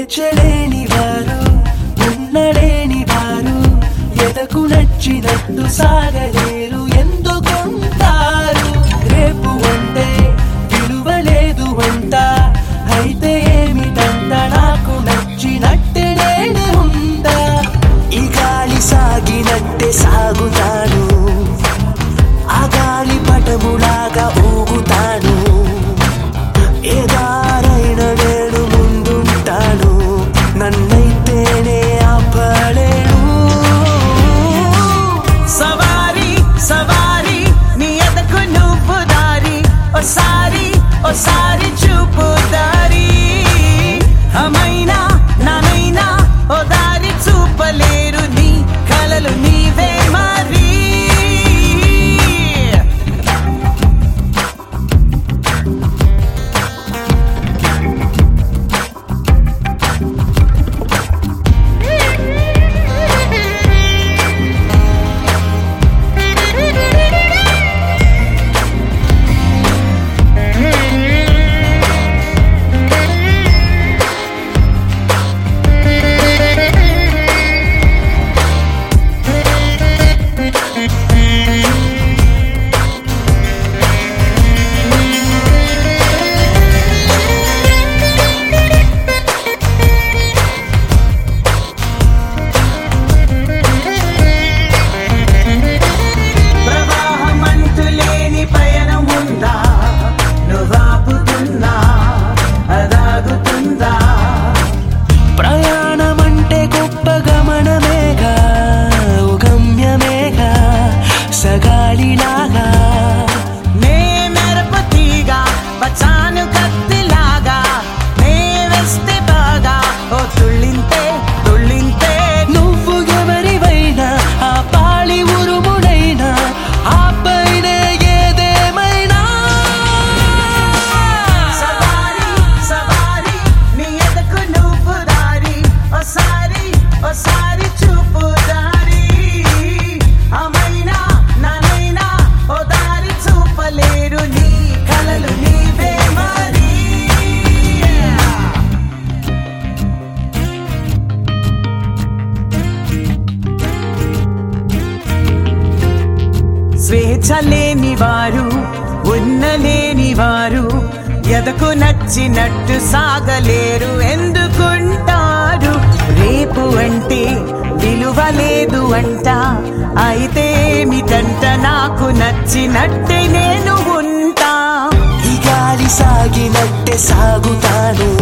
వేచలేని వారు ఉన్నలేని వారు ఎదకు నచ్చినట్టు సాగలేరు ఎందుకుంటారు రేపు అంటే విలువ లేదు అంట అయితే ఏమిటంట నాకు నచ్చినట్టే నేనే ఉందా ఈ గాలి సాగినట్టే సాగుతాను ఆ గాలి పటములాగా ఊగుతాను ఏ దారైన నేను ముందుంటాను నన్నైతేనే ఆపలేను సవారి సవారి నీ ఎదకు నువ్వు దారి ఓసారి ఓసారి చూపు దారి అమైనా నానైనా ఓ దారి చూపలేరు నీ కలలు నీవే మరి ప్రవాహం అంటూ లేని పయనం ఉందా నువ్వాపుతుందా అదాగుతుందా ప్రయాణమంటే గొప్ప గమనమేగా ఓ గమ్యమేగా సగాలిలాగా నే మెరపతిగా పచాను కత్తిలాగా నే వేస్తే బాగా ఓ తుళ్ళింతే తుళ్ళింతే నువ్వు ఎవరివైనా ఆ పాళి ఉరుముడైనా ఆ పైన ఏదేమైనా సవారి సవారి నీ ఎదకు నువ్వు దారి ఓసారి ఓసారి చూపు దారి అమైనా నానైనా ఓ దారి చూపలేరు నీ కలలు నీవే మరి స్వేచ్ఛ లేని వారు ఉన్నలేని వారు ఎదకు నచ్చినట్టు సాగలేరు ఎందుకుంటారు రేపు అంటే విలువ లేదు అంట అయితే ఏమిటంట నాకు నచ్చినట్టే నేను ఉంటా ఈ గాలి సాగినట్టే సాగుతాను